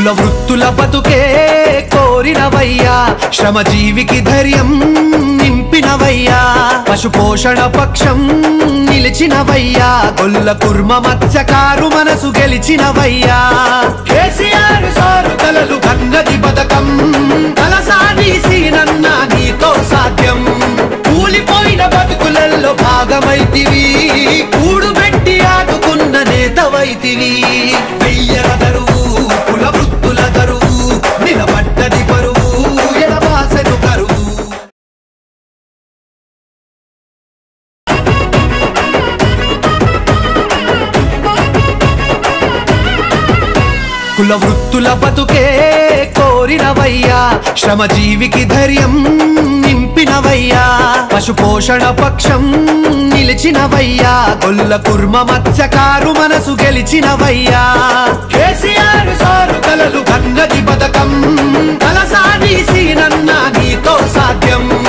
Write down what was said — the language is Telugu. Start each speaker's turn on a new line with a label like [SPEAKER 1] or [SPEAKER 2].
[SPEAKER 1] కుల వృత్తుల బతుకే కోరినవయ్యా శ్రమజీవికి ధైర్యం నింపినవయ్యా పశు పోషణ పక్షం నిలిచినవయ్యా గొల్ల కుర్మ మత్స్యకారు మనసు గెలిచినవయ్యా కేసీఆర్ సారు కలలు కన్నది పథకం కలసానీసి నన్న నీతో సాధ్యం కూలిపోయిన బతుకులలో భాగమైతివి కూడుబెట్టి ఆదుకున్న నేతవైతివి వెయ్యల దరువు కుల వృత్తుల దరువు నిలబడ్డది పరువు ఎడబాసెను కరువు కుల వృత్తుల బతుకే కోరినవయ్యా శ్రమజీవికి ధైర్యం నింపినవయ్యా పశు పోషణ పక్షం నిలిచినవయ్యా గొల్ల కుర్మ మత్స్యకారు మనసు గెలిచినవయ్యా కేసీఆర్ సారు కలలు కన్నది పథకం కలసానీసి నన్న నీతో సాధ్యం